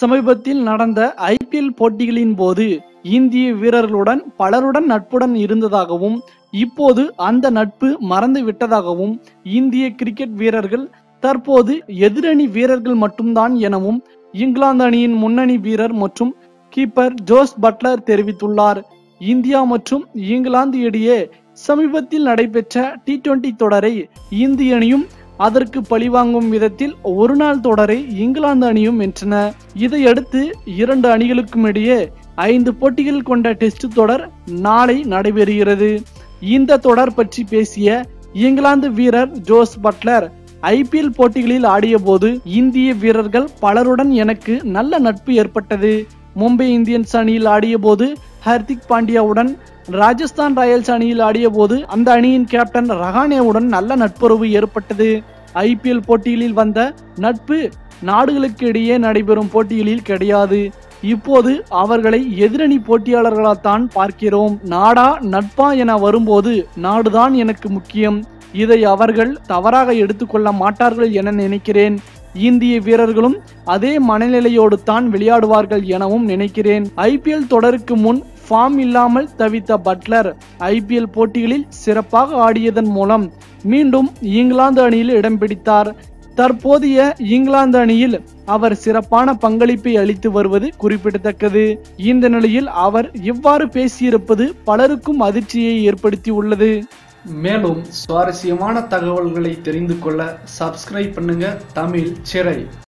சமீபத்தில் நடந்த ஐபிஎல் போட்டிகளின் போது இந்திய வீரர்களுடன் பலருடன் நட்புடன் இருந்ததாகவும் இப்போது அந்த நட்பு மறந்து விட்டதாகவும் இந்திய கிரிக்கெட் வீரர்கள் தற்போது எதிரணி வீரர்கள் மட்டும்தான் எனவும் இங்கிலாந்து அணியின் முன்னணி வீரர் மற்றும் கீப்பர் ஜோஸ் பட்லர் தெரிவித்துள்ளார் இந்தியா மற்றும் இங்கிலாந்து இடையே சமீபத்தில் நடைபெற்ற டி டுவெண்டி தொடரை இந்திய அணியும் அதற்கு பழிவாங்கும் விதத்தில் ஒரு நாள் தொடரை இங்கிலாந்து அணியும் வென்றன இதையடுத்து இரண்டு அணிகளுக்கும் இடையே ஐந்து போட்டிகள் கொண்ட டெஸ்ட் தொடர் நாளை நடைபெறுகிறது இந்த தொடர் பற்றி பேசிய இங்கிலாந்து வீரர் ஜோஸ் பட்லர் ஐபிஎல் போட்டிகளில் ஆடியபோது இந்திய வீரர்கள் பலருடன் எனக்கு நல்ல நட்பு ஏற்பட்டது மும்பை இந்தியன்ஸ் அணியில் ஆடியபோது ஹர்திக் பாண்டியாவுடன் ராஜஸ்தான் ராயல்ஸ் அணியில் ஆடியபோது அந்த அணியின் கேப்டன் ரஹானேவுடன் நல்ல நட்புறவு ஏற்பட்டது ஐபிஎல் போட்டிகளில் வந்த நட்பு நாடுகளுக்கு இடையே நடைபெறும் போட்டிகளில் கிடையாது இப்போது அவர்களை எதிரணி போட்டியாளர்களாத்தான் பார்க்கிறோம் நாடா நட்பா என வரும்போது நாடுதான் எனக்கு முக்கியம் இதை அவர்கள் தவறாக எடுத்துக்கொள்ள மாட்டார்கள் என நினைக்கிறேன் இந்திய வீரர்களும் அதே மனநிலையோடு தான் விளையாடுவார்கள் எனவும் நினைக்கிறேன் ஐபிஎல் தொடருக்கு முன் ஃபார்ம் இல்லாமல் தவித்த பட்லர் ஐபிஎல் போட்டிகளில் சிறப்பாக ஆடியதன் மூலம் மீண்டும் இங்கிலாந்து அணியில் இடம் பிடித்தார் தற்போதைய இங்கிலாந்து அணியில் அவர் சிறப்பான பங்களிப்பை அளித்து வருவது குறிப்பிடத்தக்கது இந்த நிலையில் அவர் இவ்வாறு பேசியிருப்பது பலருக்கும் அதிர்ச்சியை ஏற்படுத்தி உள்ளது மேலும் சுவாரஸ்யமான தகவல்களை தெரிந்து கொள்ள சப்ஸ்கிரைப் பண்ணுங்க தமிழ் சிறை